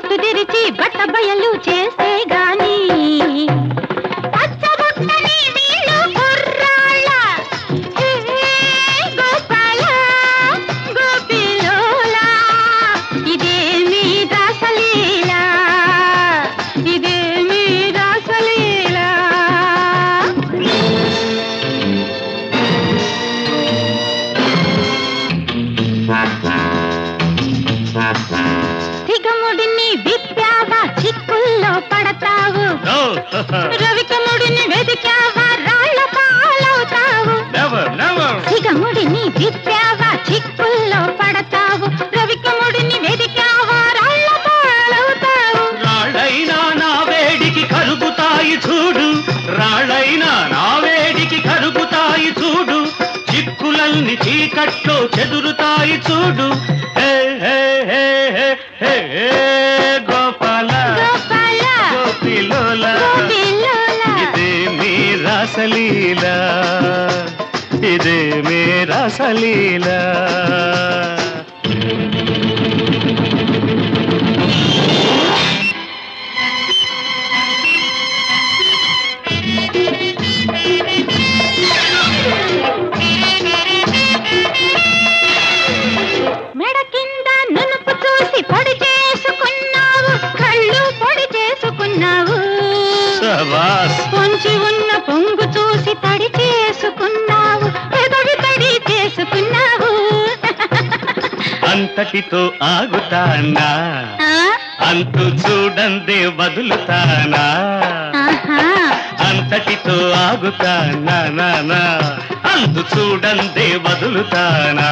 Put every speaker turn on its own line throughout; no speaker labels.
గుట్టు తెరిచి బట్ట బయలు చేస్తే గాని పచ్చబుట్టని వీళ్ళు కుర్రాళ్ళ. హే, గోపాల, గోపిలోలా, ఇదేమి రాసలీలా ఇదేమి రాసలీలా సిగముడిని విప్పావా చిక్కుల్లో పడతావు
No,
రవికముడిని వెదికావా రాళ్ళ పాలవుతావు
never, never.
సిగముడిని విప్పావా చిక్కుల్లో పడతావు రవికముడిని వెదికావా రాళ్ళ పాలవుతావు
రాళ్ళైనా నా వేడికి కరుగుతాయి చూడు రాళ్ళైనా నా వేడికి కరుగుతాయి చూడు చిక్కులల్ని చీకట్లో చెదురుతాయి చూడు హే హే హే హే హే హే, గోపాల
గోపాల
గోపిలోల
గోపిలోల
ఇదే మీ రాసలీల ఇదే మీ రాసలీల
మెడ కింద నునుపు చూసి పొడి చేసుకున్నావు కళ్ళు పొడి చేసుకున్నావు
శబాస్
పొంచి ఉన్న పొంగు చూసి తడి చేసుకున్నావు పెదవి తడి చేసుకున్నావు
అంతటితో ఆగుతానా
ఆ?
అంతు చూడందే వదులుతానా
ఆహా.
అంతటితో ఆగుతానా నా, నా. అంతు చూడందే వదులుతానా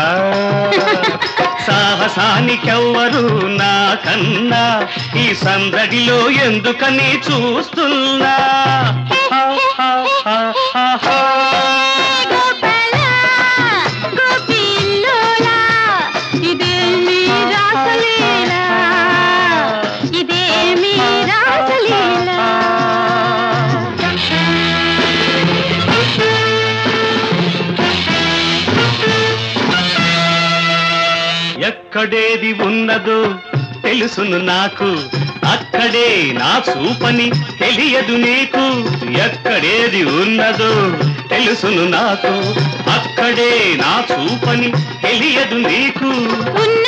సాహసానికెవ్వరు నా కన్నా ఈ సందడిలో ఎందుకని చూస్తున్నా హా, హా, హా, హా, హా.
గోపాల, గోపిల్లోలా, ఇదేమి రాసలీలా, ఇదేమి రాసలీలా.
ఎక్కడేది ఉన్నదో తెలుసును నాకు అక్కడే నా చూపని తెలియదు నీకు ఎక్కడేది ఉన్నదో తెలుసును నాకు అక్కడే నా చూపని తెలియదు నీకు
ఉన్న